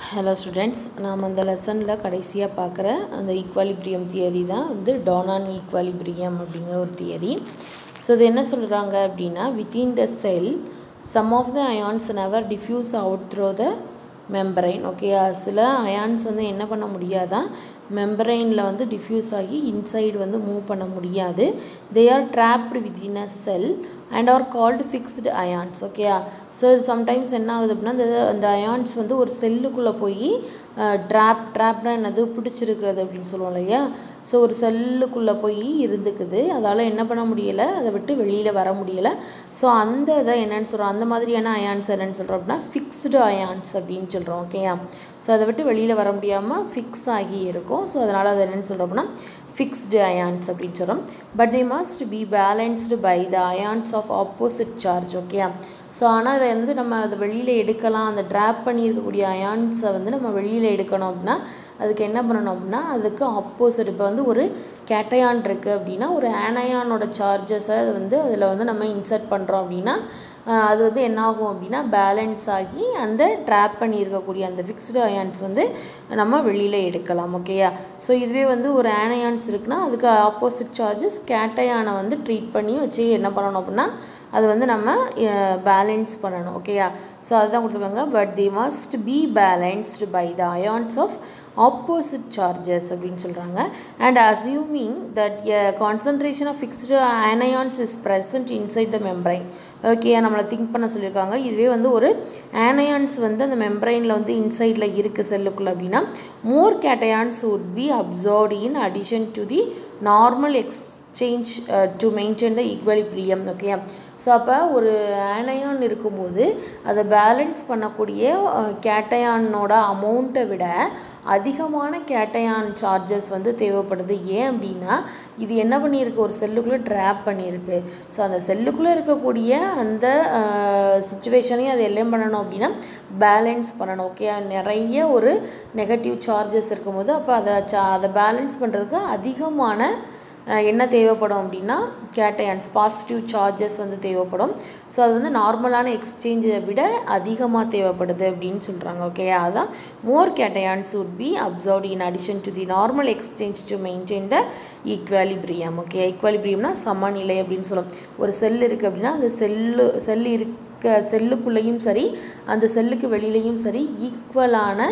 hello students நாம் அந்த லெசனில் கடைசியாக பார்க்குற அந்த ஈக்குவாலிபிரியம் தியரி தான் வந்து டானான் ஈக்குவாலிபிரியம் அப்படிங்கிற ஒரு தியரி ஸோ இது என்ன சொல்கிறாங்க அப்படின்னா within the cell some of the ions never diffuse out through the membrane okay சில அயான்ஸ் வந்து என்ன பண்ண முடியாதான் மெம்பரைனில் வந்து டிஃப்யூஸ் ஆகி இன்சைடு வந்து மூவ் பண்ண முடியாது they are trapped within a cell and are called fixed ions ஓகேயா ஸோ சம்டைம்ஸ் என்ன ஆகுது அப்படின்னா அந்த அந்த அயான்ஸ் வந்து ஒரு செல்லுக்குள்ளே போய் ட்ராப் ட்ராப்னா என்னது பிடிச்சிருக்கிறது அப்படின்னு சொல்லுவோம் இல்லையா ஸோ ஒரு செல்லுக்குள்ளே போய் இருந்துக்குது அதால் என்ன பண்ண முடியலை அதை விட்டு வெளியில் வர முடியலை ஸோ அந்த இதை என்னென்னு சொல்கிறோம் அந்த மாதிரியான அயான்ஸ் என்னென்னு சொல்கிறோம் அப்படின்னா ஃபிக்ஸ்டு அயான்ஸ் அப்படின்னு சொல்கிறோம் ஓகேயா ஸோ அதை விட்டு வெளியில் வர முடியாமல் ஃபிக்ஸ் ஆகி இருக்கும் ஸோ அதனால் அதை என்னென்னு சொல்கிறோம் அப்படின்னா ஃபிக்ஸ்டு அயான்ஸ் அப்படின்னு சொல்கிறோம் but they must be balanced by the ions of opposite charge okay so ஆனால் அதை வந்து நம்ம அதை வெளியில் எடுக்கலாம் அந்த ட்ராப் பண்ணியிருக்கக்கூடிய அயான்ஸை வந்து நம்ம வெளியில் எடுக்கணும் அப்படின்னா அதுக்கு என்ன பண்ணணும் அப்படின்னா அதுக்கு ஆப்போசிட் இப்போ வந்து ஒரு கேட்டயான் இருக்குது அப்படின்னா ஒரு ஆனயானோட சார்ஜஸை வந்து அதில் வந்து நம்ம இன்சர்ட் பண்ணுறோம் அப்படின்னா அது வந்து என்னாகும் அப்படின்னா பேலன்ஸ் ஆகி அந்த ட்ராப் பண்ணியிருக்கக்கூடிய அந்த ஃபிக்ஸ்டு அயான்ஸ் வந்து நம்ம வெளியில் எடுக்கலாம் ஓகேயா ஸோ இதுவே வந்து ஒரு ஆனயான்ஸ் இருக்குன்னா அதுக்கு ஆப்போசிட் சார்ஜஸ் கேட்டயானை வந்து ட்ரீட் பண்ணி வச்சு என்ன பண்ணணும் அப்படின்னா அது வந்து நம்ம பேலன்ஸ் பண்ணணும் ஓகேயா ஸோ அதுதான் கொடுத்துருக்காங்க but they must be balanced by the ions of opposite charges அப்படின்னு சொல்கிறாங்க and assuming that a concentration of fixed anions is present inside the membrane okay நம்மளை திங்க் பண்ண சொல்லியிருக்காங்க இதுவே வந்து ஒரு ஆனயான்ஸ் வந்து அந்த மெம்பரைனில் வந்து இன்சைடில் இருக்குது செல்லுக்குள்ளே அப்படின்னா more cations would be observed in addition to the normal exchange to maintain the equilibrium okay so அப்போ ஒரு ஆனயான் இருக்கும்போது அதை பேலன்ஸ் பண்ணக்கூடிய கேட்டயானோட அமௌண்ட்டை விட அதிகமான கேட்டயான் சார்ஜஸ் வந்து தேவைப்படுது ஏன் அப்படின்னா இது என்ன பண்ணியிருக்கு ஒரு செல்லுக்குள்ளே ட்ராப் பண்ணியிருக்கு ஸோ அந்த செல்லுக்குள்ளே இருக்கக்கூடிய அந்த சுச்சுவேஷனையும் அது எல்லாம் பண்ணணும் அப்படின்னா பேலன்ஸ் பண்ணணும் ஓகே நிறைய ஒரு நெகட்டிவ் சார்ஜஸ் இருக்கும்போது அப்போ அதை சா அதை பேலன்ஸ் பண்ணுறதுக்கு அதிகமான என்ன தேவைப்படும் அப்படின்னா கேட்டயான்ஸ் பாசிட்டிவ் சார்ஜஸ் வந்து தேவைப்படும் ஸோ அது வந்து நார்மலான எக்ஸ்சேஞ்சை விட அதிகமாக தேவைப்படுது அப்படின்னு சொல்கிறாங்க ஓகே அதான் more cations would be observe in addition to the normal exchange to maintain the equilibrium okay ஈக்குவாலிபிரியம்னா சமநிலை அப்படின்னு சொல்லும் ஒரு செல் இருக்குது அப்படின்னா அந்த செல்லு செல் இருக்க செல்லுக்குள்ளேயும் சரி அந்த செல்லுக்கு வெளியிலையும் சரி ஈக்குவலான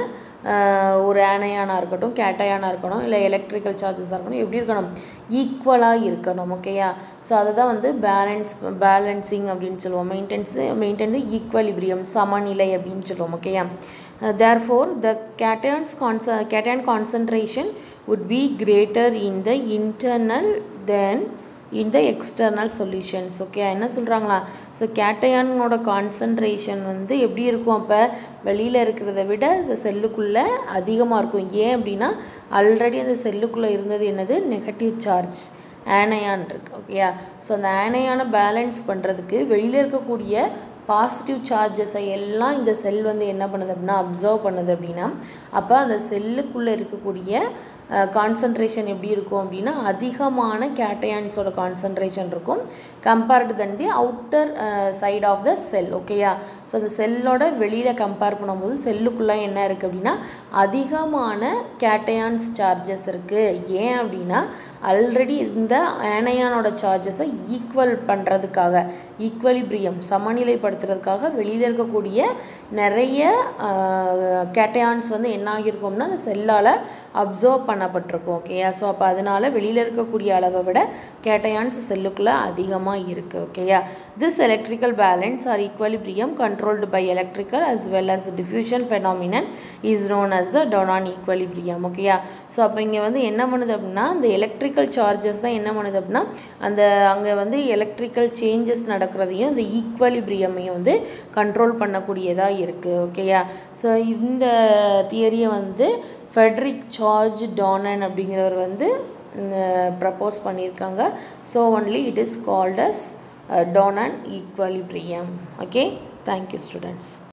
ஒரு ஆனையானாக இருக்கட்டும் கேட்டையானாக இருக்கணும் இல்லை எலக்ட்ரிக்கல் சார்ஜஸாக இருக்கணும் எப்படி இருக்கணும் ஈக்குவலாக இருக்கணும் ஓகேயா ஸோ அதுதான் வந்து பேலன்ஸ் பேலன்சிங் அப்படின்னு சொல்லுவோம் மெயின்டென்ஸ் மெயின்டைன் த ஈக்குவலிபிரியம் சமநிலை அப்படின்னு சொல்லுவோம் ஓகேயா தேர்ஃபோர் த கேட்டயான்ஸ் கான்ச cation concentration would be greater in the internal than in the external solutions okay என்ன சொல்கிறாங்களா ஸோ கேட்டையானோட கான்சன்ட்ரேஷன் வந்து எப்படி இருக்கும் அப்போ வெளியில் இருக்கிறத விட இந்த செல்லுக்குள்ளே அதிகமாக இருக்கும் ஏன் அப்படின்னா ஆல்ரெடி அந்த செல்லுக்குள்ளே இருந்தது என்னது நெகட்டிவ் சார்ஜ் ஆனையான் இருக்குது ஓகேயா ஸோ அந்த ஆனையான பேலன்ஸ் பண்ணுறதுக்கு வெளியில் இருக்கக்கூடிய பாசிட்டிவ் சார்ஜஸை எல்லாம் இந்த செல் வந்து என்ன பண்ணுது அப்படின்னா அப்சர்வ் பண்ணுது அப்படின்னா அப்போ அந்த செல்லுக்குள்ளே இருக்கக்கூடிய கான்சன்ட்ரேஷன் எப்படி இருக்கும் அப்படின்னா அதிகமான கேட்டையான்ஸோட கான்சன்ட்ரேஷன் இருக்கும் compared than the outer side of the cell ஓகேயா ஸோ அந்த செல்லோட வெளியில் கம்பேர் பண்ணும்போது செல்லுக்குள்ளே என்ன இருக்குது அப்படின்னா அதிகமான கேட்டையான்ஸ் சார்ஜஸ் இருக்குது ஏன் அப்படின்னா ஆல்ரெடி இந்த ஆனையானோட சார்ஜஸை ஈக்குவல் பண்ணுறதுக்காக ஈக்குவலிபிரியம் சமநிலைப்படுத்துறதுக்காக வெளியில் இருக்கக்கூடிய நிறைய கேட்டையான்ஸ் வந்து என்ன ஆகியிருக்கும்னா அந்த செல்லால் அப்சர்வ் பண்ணப்பட்டிருக்கும் ஓகேயா ஸோ அப்போ அதனால் வெளியில் இருக்கக்கூடிய அளவை விட கேட்டையான்ஸ் செல்லுக்குள்ளே அதிகமாக இருக்குது ஓகேயா this electrical balance or equilibrium controlled by electrical as well as diffusion phenomenon is known as the Donnan equilibrium ஓகேயா ஸோ அப்போ இங்கே வந்து என்ன பண்ணுது அப்படின்னா இந்த எலக்ட்ரிக்கல் சார்ஜஸ் தான் என்ன பண்ணுது அப்படின்னா அந்த அங்கே வந்து எலக்ட்ரிக்கல் சேஞ்சஸ் நடக்கிறதையும் இந்த ஈக்குவலிபிரியமையும் வந்து கண்ட்ரோல் பண்ணக்கூடியதாக இருக்குது ஓகேயா ஸோ இந்த தியரியை வந்து ஃபெட்ரிக் சார்ஜ் டானன் அப்படிங்கிறவர் வந்து ப்ரப்போஸ் பண்ணியிருக்காங்க so only it is called as Donnan equilibrium okay thank you students